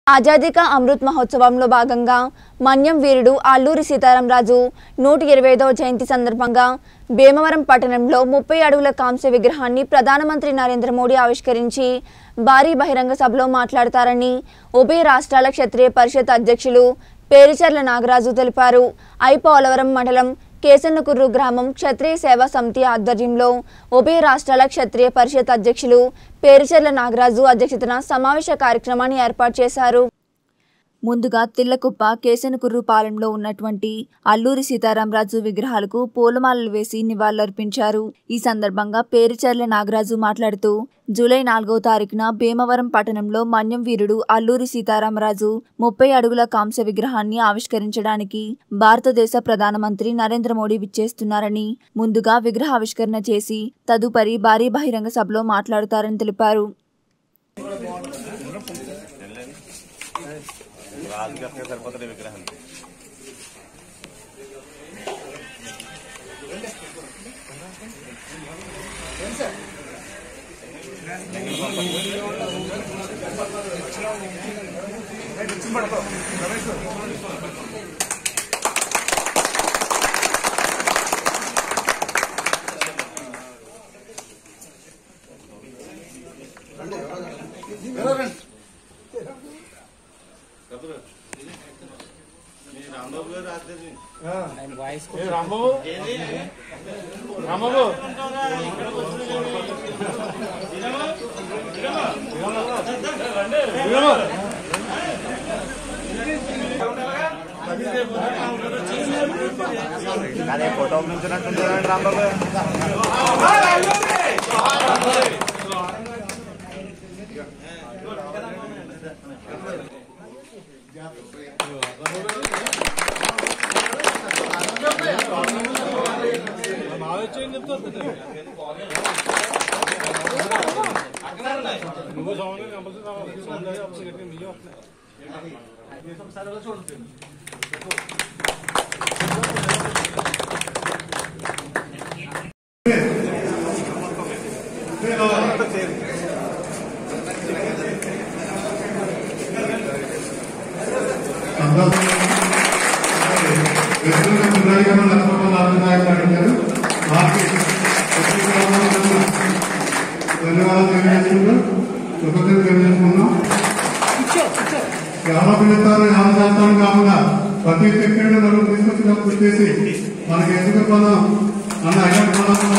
ఆజాదీ కా అమృత్ మహోత్సవంలో భాగంగా మన్యం వీరుడు అల్లూరి సీతారామరాజు నూట ఇరవై ఐదవ జయంతి సందర్భంగా భీమవరం పట్టణంలో ముప్పై అడుగుల కాంస్య విగ్రహాన్ని ప్రధానమంత్రి నరేంద్ర మోడీ ఆవిష్కరించి భారీ బహిరంగ సభలో మాట్లాడతారని ఉభయ రాష్ట్రాల క్షత్రియ పరిషత్ అధ్యక్షులు పేరిచర్ల నాగరాజు తెలిపారు ఐ పోలవరం మండలం కేసన్నకుర్రు గ్రామం క్షత్రియ సేవా సమితి ఆధ్వర్యంలో ఉభయ రాష్ట్రాల క్షత్రియ పరిషత్ అధ్యక్షులు పేరుచెర్ల నాగరాజు అధ్యక్షతన సమావేశ కార్యక్రమాన్ని ఏర్పాటు చేశారు ముందుగా తిల్లకుప్ప కేసనకుర్రు పాలెంలో ఉన్నటువంటి అల్లూరి సీతారామరాజు విగ్రహాలకు పూలమాలలు వేసి నివాళులర్పించారు ఈ సందర్భంగా పేరుచర్ల నాగరాజు మాట్లాడుతూ జూలై నాలుగో తారీఖున భీమవరం పట్టణంలో మన్యం వీరుడు అల్లూరి సీతారామరాజు ముప్పై అడుగుల కాంస్య విగ్రహాన్ని ఆవిష్కరించడానికి భారతదేశ ప్రధానమంత్రి నరేంద్ర మోడీ విచ్చేస్తున్నారని ముందుగా విగ్రహ ఆవిష్కరణ చేసి తదుపరి భారీ బహిరంగ సభలో మాట్లాడుతారని తెలిపారు రాజుకి అక్కడ సరిపోతుంది విగ్రహం రాంబాబు గారు రాత్రి రాంబాబు రాంబాబు అదే ఫోటో నుంచినట్టుంది రాంబాబు నువ్వు సౌండ్ కంపల్సరీ రావాలి సౌండ్ అయ్యి అప్పుడు గట్టిగా మీ వస్తున్నాయి ధన్యవాదాలు తెలియజేసుకుంటూ కృతజ్ఞతలు తెలియజేసుకున్నాం గ్రామ పిల్లతారు గ్రామ శాస్త్రం కాకుండా ప్రతి సెకండ్ నలుగురు తీసుకొచ్చినప్పుడు చేసి మనకి ఎందుకు పదం అన్న ఐడెంట్ పదం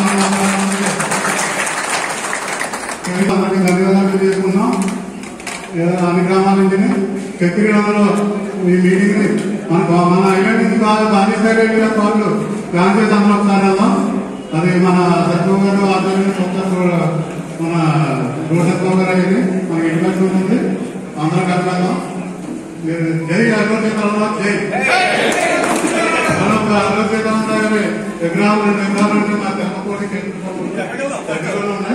మనకి ధన్యవాదాలు తెలియజేసుకున్నాం ఏదైనా అన్ని గ్రామాల నుంచి ప్రతి గ్రామంలో ఈ మీటింగ్ ని మన మన ఐడెంటిటీ బాగా బాధిస్తారు వాళ్ళు ప్లాన్ చేద్దాం ఒకసారి వెళ్దాం అది మన సత్వ గారు ఆధ్వర్యంలో కొత్త మన గోసత్వ గారు అయింది మన ఇంటి ఉంది అందరం కలిపేద్దాం మీరు జై అగ్రసీతారామ జై మనం ఒక అగ్రసీతారామ గారి విగ్రహాలు రెండు విగ్రహాలు అంటే మా తెల్లకోటి దగ్గరలో ఉన్నాయి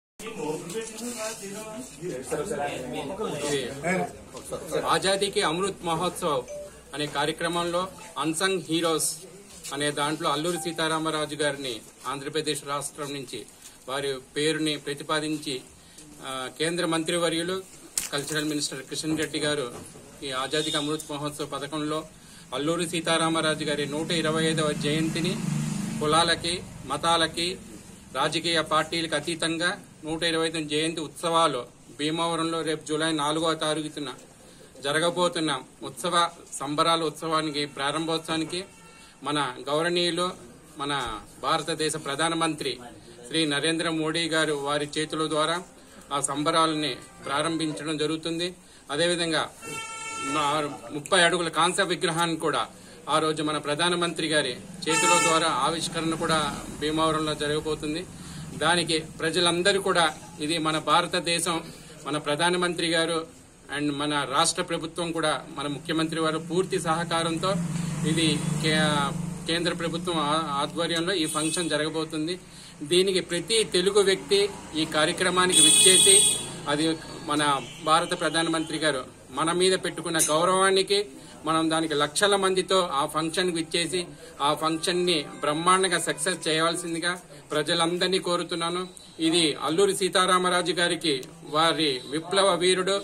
ఆజాదీకి అమృత్ మహోత్సవ్ అనే కార్యక్రమంలో అన్సంగ్ హీరోస్ అనే దాంట్లో అల్లూరి సీతారామరాజు గారిని ఆంధ్రప్రదేశ్ రాష్ట్రం నుంచి వారి పేరుని ప్రతిపాదించి ఆ, కేంద్ర మంత్రివర్యులు కల్చరల్ మినిస్టర్ కిషన్ రెడ్డి గారు ఈ ఆజాదీకి అమృత్ మహోత్సవ్ పథకంలో అల్లూరి సీతారామరాజు గారి నూట ఇరవై ఐదవ జయంతిని కులాలకి మతాలకి రాజకీయ పార్టీలకు అతీతంగా నూట ఇరవై ఐదు జయంతి ఉత్సవాలు భీమవరంలో రేపు జూలై నాలుగవ తారీఖున జరగబోతున్న ఉత్సవ సంబరాల ఉత్సవానికి ప్రారంభోత్సవానికి మన గౌరవనీయులు మన భారతదేశ ప్రధానమంత్రి శ్రీ నరేంద్ర మోడీ గారు వారి చేతుల ద్వారా ఆ సంబరాలని ప్రారంభించడం జరుగుతుంది అదేవిధంగా మా ముప్పై అడుగుల కాంస్య విగ్రహాన్ని కూడా ఆ రోజు మన ప్రధానమంత్రి గారి చేతుల ద్వారా ఆవిష్కరణ కూడా భీమవరంలో జరగబోతుంది దానికి ప్రజలందరూ కూడా ఇది మన భారతదేశం మన ప్రధానమంత్రి గారు అండ్ మన రాష్ట్ర ప్రభుత్వం కూడా మన ముఖ్యమంత్రి వారు పూర్తి సహకారంతో ఇది కే- కేంద్ర ప్రభుత్వం ఆ- ఆధ్వర్యంలో ఈ ఫంక్షన్ జరగబోతుంది దీనికి ప్రతి తెలుగు వ్యక్తి ఈ కార్యక్రమానికి విచ్చేసి అది మన భారత ప్రధానమంత్రి గారు మన మీద పెట్టుకున్న గౌరవానికి మనం దానికి లక్షల మందితో ఆ ఫంక్షన్ ఇచ్చేసి ఆ ఫంక్షన్ ని బ్రహ్మాండంగా సక్సెస్ చేయవలసిందిగా ప్రజలందరినీ కోరుతున్నాను ఇది అల్లూరి సీతారామరాజు గారికి వారి విప్లవ వీరుడు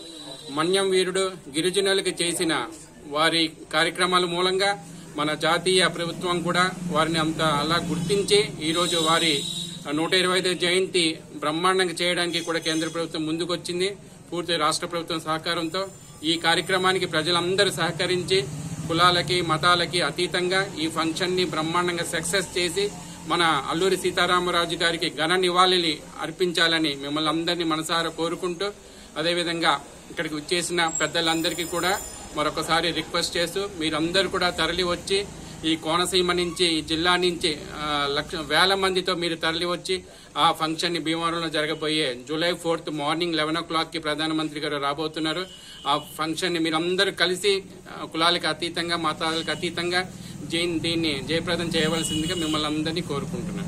మన్యం వీరుడు గిరిజనులకు చేసిన వారి కార్యక్రమాల మూలంగా మన జాతీయ ప్రభుత్వం కూడా వారిని అంత అలా గుర్తించి ఈరోజు వారి నూట ఇరవై ఐదు జయంతి బ్రహ్మాండంగా చేయడానికి కూడా కేంద్ర ప్రభుత్వం ముందుకొచ్చింది పూర్తి రాష్ట్ర ప్రభుత్వం సహకారంతో ఈ కార్యక్రమానికి ప్రజలందరూ సహకరించి కులాలకి మతాలకి అతీతంగా ఈ ఫంక్షన్ ని బ్రహ్మాండంగా సక్సెస్ చేసి మన అల్లూరి సీతారామరాజు గారికి ఘన నివాళిని అర్పించాలని మిమ్మల్ని అందరినీ మనసారా కోరుకుంటూ అదేవిధంగా ఇక్కడికి వచ్చేసిన పెద్దలందరికీ కూడా మరొకసారి రిక్వెస్ట్ చేస్తూ మీరందరూ కూడా తరలి వచ్చి ఈ కోనసీమ నుంచి ఈ జిల్లా నుంచి ఆ, లక్ష వేల మందితో మీరు తరలి వచ్చి ఆ ఫంక్షన్ ని భీమవరంలో జరగబోయే July fourth morning eleven o'clock కి ప్రధానమంత్రి గారు రాబోతున్నారు ఆ ఫంక్షన్ ని మీరందరూ కలిసి ఆ, కులాలకు అతీతంగా మతాలకు అతీతంగా జైన్ దీన్ని జయప్రదం చేయవలసిందిగా మిమ్మల్ని అందరినీ కోరుకుంటున్నాను